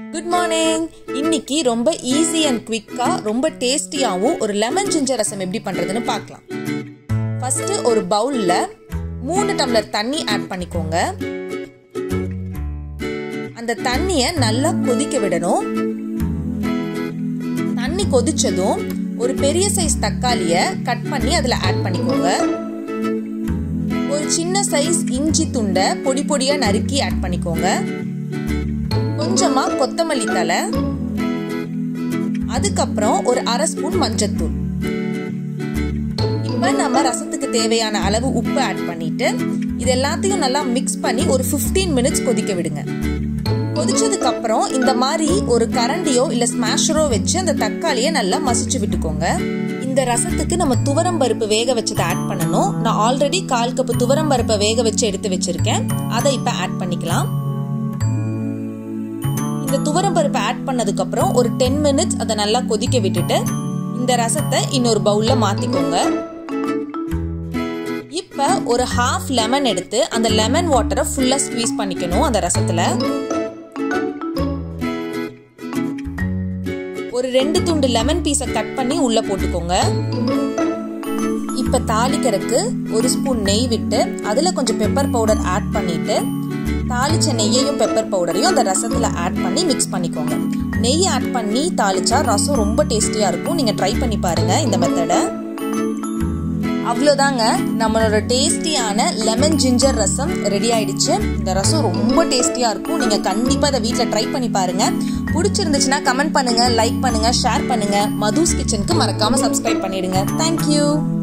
good morning இன்னைக்கு ரொம்ப easy and குவிக்கா ரொம்ப டேஸ்டியாகவும் ஒரு லெமன் ஜிஞ்சர் ரசம் எப்படி பண்றதுன்னு பார்க்கலாம் ஃபர்ஸ்ட் ஒரு பவுல்ல மூணு டம்ளர் தண்ணி ஆட் பண்ணிக்கோங்க அந்த தண்ணிய நல்லா கொதிக்க விடணும் தண்ணி கொதிச்சதும் ஒரு பெரிய சைஸ் தக்காளிய கட் பண்ணி அதுல ஆட் பண்ணிக்கோங்க ஒரு சின்ன சைஸ் இஞ்சி துண்டை பொடி பொடியா நறுக்கி ஆட் பண்ணிக்கோங்க கொஞ்சமா கொத்தமல்லி தலை அதுக்கப்புறம் ஒரு அரை ஸ்பூன் மஞ்சத்தூள் இப்ப நம்ம ரசத்துக்கு தேவையான அளவு உப்பு ஆட் பண்ணிட்டு இது எல்லாத்தையும் நல்லா மிக்ஸ் பண்ணி ஒரு 15 மினிட்ஸ் கொதிக்க விடுங்க கொதிச்சதுக்கு அப்புறம் இந்த மாதிரி ஒரு கரண்டியோ இல்ல ஸ்மாஷரோ வச்சு அந்த தக்காளியை நல்லா மசிச்சு விட்டுக்கோங்க இந்த ரசத்துக்கு நம்ம துவரம் பருப்பு வேக வச்சதை ஆட் பண்ணணும் நான் ஆல்ரெடி கால் கப்பு துவரம் பருப்பை வேக வச்சு எடுத்து வச்சிருக்கேன் அதை இப்ப ஆட் பண்ணிக்கலாம் இந்த துவரம் பருப்பை ஆட் பண்ணதுக்கு அப்புறம் ஒரு டென் மினிட்ஸ் அதை நல்லா கொதிக்க விட்டுட்டு இந்த ரசத்தை இன்னொரு பவுல்ல மாத்திக்கோங்க இப்ப ஒரு ஹாஃப் லெமன் எடுத்து அந்த லெமன் வாட்டரை ஃபுல்லா ஸ்குவீஸ் பண்ணிக்கணும் அந்த ரசத்துல ஒரு ரெண்டு துண்டு லெமன் பீஸை கட் பண்ணி உள்ள போட்டுக்கோங்க இப்ப தாளிக்கிறதுக்கு ஒரு ஸ்பூன் நெய் விட்டு அதுல கொஞ்சம் பெப்பர் பவுடர் ஆட் பண்ணிட்டு தாளிச்ச நெய்யையும் பெப்பர் பவுடரையும் அந்த ரசத்துல ஆட் பண்ணி மிக்ஸ் பண்ணிக்கோங்க நெய் ஆட் பண்ணி தாளிச்சா ரசம் ரொம்ப டேஸ்டியா இருக்கும் நீங்க ட்ரை பண்ணி பாருங்க இந்த மெத்தடை அவ்வளோதாங்க நம்மளோட டேஸ்டியான லெமன் ஜிஞ்சர் ரசம் ரெடி ஆயிடுச்சு இந்த ரசம் ரொம்ப டேஸ்டியா இருக்கும் நீங்க கண்டிப்பா இதை வீட்டில் ட்ரை பண்ணி பாருங்க பிடிச்சிருந்துச்சுன்னா கமெண்ட் பண்ணுங்க லைக் பண்ணுங்க ஷேர் பண்ணுங்க மதுஸ் கிச்சனுக்கு மறக்காம சப்ஸ்கிரைப் பண்ணிடுங்க தேங்க்யூ